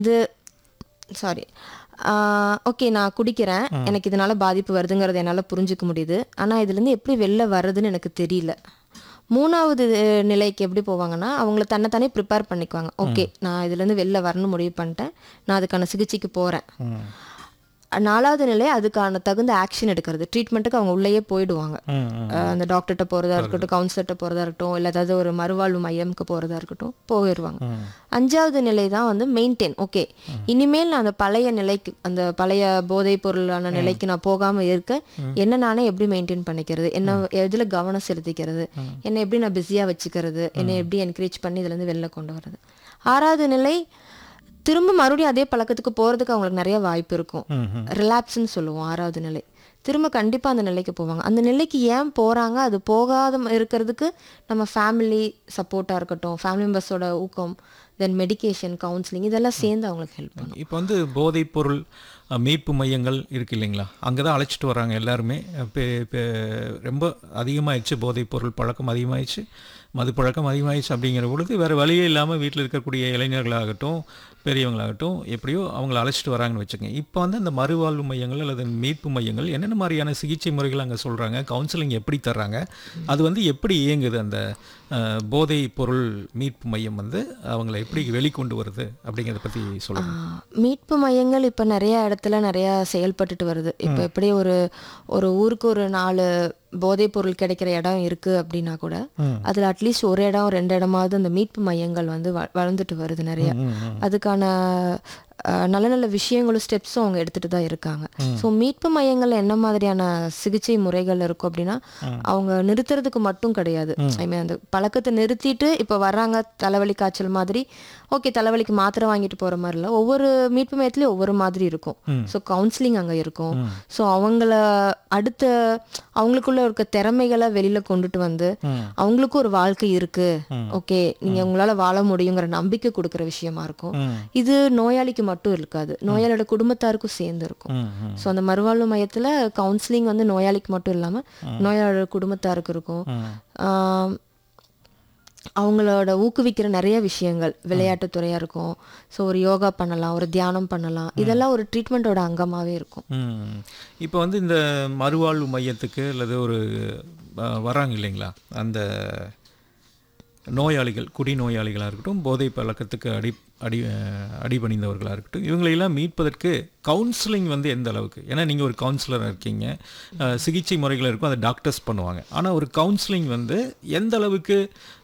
இது sorry okay நான் குடிக்கிறேன் எனக்கு இதனால பாதிப்பு வருதுங்கிறத என்னால் புரிஞ்சுக்க முடியுது ஆனால் இதுலேருந்து எப்படி வெளில வர்றதுன்னு எனக்கு தெரியல மூணாவது அஹ், நிலைக்கு எப்படி போவாங்கன்னா அவங்கள தன்னைத்தானே ப்ரிப்பேர் பண்ணிக்குவாங்க ஓகே நான் இதுலேருந்து வெளில வரணும்னு முடிவு பண்ணிட்டேன் நான் அதுக்கான சிகிச்சைக்கு போகிறேன் ம் நாலாவது நிலை அதுக்கான தகுந்த ஆக்ஷன் எடுக்கிறது ட்ரீட்மெண்ட்டுக்கு அவங்க உள்ளேயே போயிடுவாங்க ம் ம் அஹ் அந்த டாக்டர்கிட்ட போகிறதா இருக்கட்டும் கவுன்சிலர்கிட்ட போகிறதா இருக்கட்டும் இல்லை ஏதாவது ஒரு மறுவாழ்வு மையம்க்கு போகிறதா இருக்கட்டும் போயிடுவாங்க ம். அஞ்சாவது நிலை தான் வந்து மெயின்டைன் ஓகே இனிமேல் நான் அந்த பழைய நிலைக்கு அந்த பழைய போதைப் பொருளான நிலைக்கு நான் போகாமல் இருக்க என்ன நானே எப்படி மெயின்டைன் பண்ணிக்கிறது என்ன எதில் கவனம் செலுத்திக்கிறது என்னை எப்படி நான் பிஸியாக வச்சுக்கிறது என்னை எப்படி என்கரேஜ் பண்ணி இதுலேருந்து வெளில கொண்டு வர்றது ஆறாவது நிலை திரும்ப மறுபடியும் அதே பழக்கத்துக்கு போகிறதுக்கு அவங்களுக்கு நிறைய வாய்ப்பு இருக்கும் ம் ம் ரிலாப்ஸ்ன்னு சொல்லுவோம் ஆறாவது நிலை திரும்ப கண்டிப்பாக அந்த நிலைக்கு போவாங்க அந்த நிலைக்கு ஏன் போகிறாங்க அது போகாத ம- இருக்கிறதுக்கு நம்ம ஃபேமிலி சப்போர்ட்டாக இருக்கட்டும் ஃபேமிலி மெம்பர்ஸோட ஊக்கம் தென் மெடிகேஷன் கவுன்சிலிங் இதெல்லாம் சேர்ந்து அவங்களுக்கு ஹெல்ப் பண்ணும் இப்போ வந்து போதைப் பொருள் அஹ், மீட்பு மையங்கள் இருக்கு இல்லைங்களா அங்கே தான் அழைச்சிட்டு வராங்க எல்லாருமே இப்போ இப்போ ரொம்ப அதிகமாகிடுச்சு போதைப் பொருள் பழக்கம் அதிகமாகிடுச்சு மது பழக்கம் அதிகமாகிடுச்சு அப்படிங்கிற பொழுது வேறு வழியே இல்லாமல் வீட்டில் இருக்கக்கூடிய இளைஞர்களாகட்டும் பெரியவங்களாகட்டும் எப்படியோ அவங்கள அழைச்சிட்டு வராங்கன்னு வச்சுக்கோங்க இப்போ வந்து அந்த மறுவாழ்வு மையங்கள் அல்லது மீட்பு மையங்கள் என்னென்ன மாதிரியான சிகிச்சை முறைகள் அங்கே சொல்கிறாங்க கவுன்சிலிங் எப்படி தர்றாங்க அது வந்து எப்படி இயங்குது அந்த அஹ், போதைப் பொருள் மீட்பு மையம் வந்து அவங்கள எப்படி வெளிக்கொண்டு வருது அப்படிங்கிறத பற்றி சொல்லுங்கள் ஆஹ் மீட்பு மையங்கள் இப்போ நிறைய இடத்துல நிறைய செயல்பட்டுட்டு வருது இப்போ எப்படி ஒரு ஒரு ஊருக்கு ஒரு நாலு போதைப் பொருள் கிடைக்கிற இடம் இருக்கு அப்படின்னா கூட ம். அதில் அட்லீஸ்ட் ஒரு இடம் ரெண்டு இடமாவது அந்த மீட்பு மையங்கள் வந்து வ- வளர்ந்துட்டு வருது நிறைய ம், ம். அதுக்கான அஹ், நல்ல நல்ல விஷயங்களும் ஸ்டெப்ஸும் அவங்க எடுத்துட்டு தான் இருக்காங்க ஸோ மீட்பு மையங்கள்ல என்ன மாதிரியான சிகிச்சை முறைகள் இருக்கும் அப்படின்னா அவங்க நிறுத்துறதுக்கு மட்டும் கிடையாது ஐ மீன் அந்த பழக்கத்தை நிறுத்திட்டு இப்போ வர்றாங்க தலைவலி காய்ச்சல் மாதிரி ஓகே தலைவலிக்கு மாத்திரை வாங்கிட்டு போற மாதிரி இல்லை ஒவ்வொரு மீட்பு மையத்துலயும் ஒவ்வொரு மாதிரி இருக்கும் ஸோ கவுன்சிலிங் அங்க இருக்கும் ஸோ அவங்கள அடுத்த அவங்களுக்குள்ள இருக்க திறமைகளை வெளியில கொண்டுட்டு வந்து ம். அவங்களுக்கும் ஒரு வாழ்க்கை இருக்கு ஓகே நீங்க உங்களால வாழ முடியுங்கிற நம்பிக்கை கொடுக்குற விஷயமா இருக்கும் ம். இது நோயாளிக்கு மட்டும் இருக்காது நோயாளியோட குடும்பத்தாருக்கும் சேர்ந்து இருக்கும் ம், ம். ஸோ அந்த மறுவாழ்வு மையத்துல கவுன்சிலிங் வந்து நோயாளிக்கு மட்டும் இல்லாம நோயாளியோட குடும்பத்தாருக்கு இருக்கும் ம். ஆம், அவங்களோட ஊக்குவிக்கிற நிறைய விஷயங்கள் விளையாட்டுத் துறையா இருக்கும் ஸோ ஒரு யோகா பண்ணலாம் ஒரு தியானம் பண்ணலாம் இதெல்லாம் ஒரு ட்ரீட்மெண்ட்டோட அங்கமாவே இருக்கும் ம். இப்போ வந்து இந்த மறுவாழ்வு மையத்துக்கு அல்லது ஒரு அஹ், வராங்க இல்லைங்களா அந்த நோயாளிகள் குடி நோயாளிகளாக இருக்கட்டும் போதை பழக்கத்துக்கு அடி அடி அஹ், அடிபணிந்தவர்களாக இருக்கட்டும் இவங்களையெல்லாம் மீட்பதற்கு கவுன்சிலிங் வந்து எந்த அளவுக்கு ஏன்னா நீங்கள் ஒரு கவுன்சிலராக இருக்கீங்க அஹ், சிகிச்சை முறைகள் இருக்கும் அதை டாக்டர்ஸ் பண்ணுவாங்க ஆனால் ஒரு கவுன்சிலிங் வந்து எந்த அளவுக்கு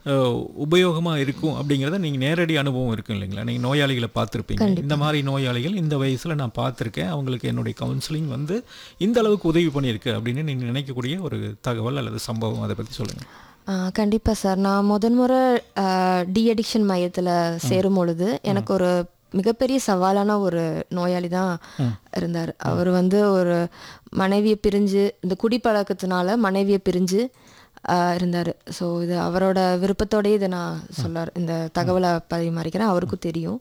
உபயோகமாக இருக்கும் அப்படிங்கிறத நீங்கள் நேரடி அனுபவம் இருக்கும் இல்லைங்களா நீங்கள் நோயாளிகளை பார்த்துருப்பீங்க இந்த மாதிரி நோயாளிகள் இந்த வயசில் நான் பார்த்துருக்கேன் அவங்களுக்கு என்னுடைய கவுன்சிலிங் வந்து இந்த அளவுக்கு உதவி பண்ணியிருக்கு அப்படின்னு நீங்கள் நினைக்கக்கூடிய ஒரு தகவல் அல்லது சம்பவம் அதை பற்றி சொல்லுங்கள் ஆ, கண்டிப்பா சார் நான் முதன் முறை டி அடிக்ஷன் மையத்துல சேரும் பொழுது எனக்கு ஒரு மிகப்பெரிய சவாலான ஒரு நோயாளி தான் இருந்தார் அவர் வந்து ஒரு மனைவியை பிரிஞ்சு இந்த குடிப்பழக்கத்தினால மனைவியை பிரிஞ்சு இருந்தார் ஸோ இது அவரோட விருப்பத்தோடயே இதை நான் சொல்ல இந்த தகவலை பரிமாறிக்கிறேன் அவருக்கும் தெரியும்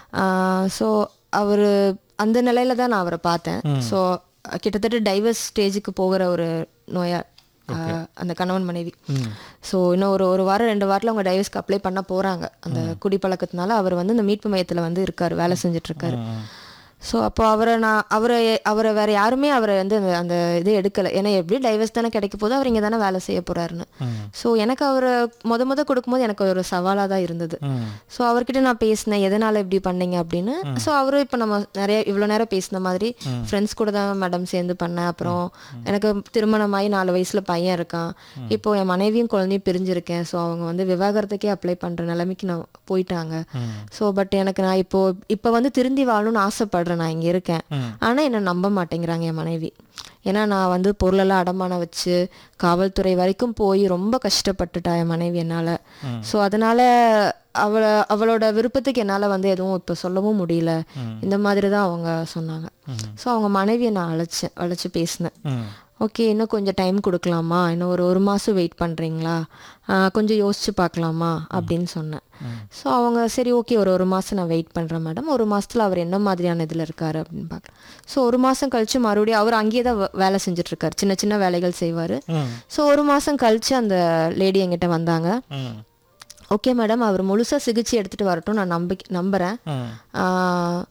ஸோ அவர் அந்த நிலையில தான் நான் அவரை பார்த்தேன் ஸோ கிட்டத்தட்ட டைவர்ஸ் ஸ்டேஜுக்கு போகிற ஒரு நோயா ஆஹ் அந்த கணவன் மனைவி ஸோ இன்னும் ஒரு ஒரு வாரம் ரெண்டு வாரத்தில் அவங்க டைவர்ஸ்க்கு அப்ளை பண்ண போகிறாங்க அந்த குடிப்பழக்கத்தினால அவர் வந்து இந்த மீட்பு மையத்தில் வந்து இருக்கார் வேலை செஞ்சுட்டு இருக்காரு ஸோ அப்போ அவரை நான் அவரை அவரை வேற யாருமே அவரை வந்து அந்த அந்த இது எடுக்கலை ஏன்னா எப்படி டைவர்ஸ் தானே கிடைக்க போது அவர் இங்கே தானே வேலை செய்ய போறாருன்னு ஸோ எனக்கு அவரை முத முத கொடுக்கும்போது எனக்கு ஒரு சவாலாக தான் இருந்தது ஸோ அவர்கிட்ட நான் பேசினேன் எதனால இப்படி பண்ணீங்க அப்படின்னு ஸோ அவரும் இப்போ நம்ம நிறைய இவ்வளோ நேரம் பேசின மாதிரி ஃப்ரெண்ட்ஸ் கூட தான் மேடம் சேர்ந்து பண்ணேன் அப்புறம் எனக்கு திருமணமாகி நாலு வயசுல பையன் இருக்கான் இப்போ என் மனைவியும் குழந்தையும் பிரிஞ்சிருக்கேன் ஸோ அவங்க வந்து விவாகரத்துக்கே அப்ளை பண்ற நிலைமைக்கு நான் போயிட்டாங்க ஸோ பட் எனக்கு நான் இப்போ இப்போ வந்து திருந்தி வாழணும்னு ஆசைப்படுறேன் நான் இங்கே இருக்கேன் ஆனால் என்னை நம்ப மாட்டேங்கிறாங்க என் மனைவி ஏன்னா நான் வந்து பொருளெல்லாம் அடமானம் வச்சு காவல்துறை வரைக்கும் போய் ரொம்ப கஷ்டப்பட்டுட்டா என் மனைவி என்னால் ஸோ அதனால அவளை அவளோட விருப்பத்துக்கு என்னால் வந்து எதுவும் இப்போ சொல்லவும் முடியல இந்த மாதிரி தான் அவங்க சொன்னாங்க ஸோ அவங்க மனைவியை நான் அழைச்சேன் அழைச்சி பேசினேன் ஓகே இன்னும் கொஞ்சம் டைம் கொடுக்கலாமா இன்னும் ஒரு ஒரு மாதம் வெயிட் பண்ணுறீங்களா கொஞ்சம் யோசிச்சு பார்க்கலாமா அப்படின்னு சொன்னேன் ஸோ அவங்க சரி ஓகே ஒரு ஒரு மாதம் நான் வெயிட் பண்ணுறேன் மேடம் ஒரு மாதத்தில் அவர் என்ன மாதிரியான இதில் இருக்காரு அப்படின்னு பார்க்கலாம் ஸோ ஒரு மாதம் கழிச்சு மறுபடியும் அவர் அங்கேயே தான் வே- வேலை செஞ்சுட்டு இருக்காரு சின்ன சின்ன வேலைகள் செய்வார் ஸோ ஒரு மாதம் கழிச்சு அந்த லேடி என்கிட்ட வந்தாங்க ஓகே மேடம் அவர் முழுசாக சிகிச்சை எடுத்துகிட்டு வரட்டும் நான் நம்பி நம்புகிறேன் ம் ஆஹ்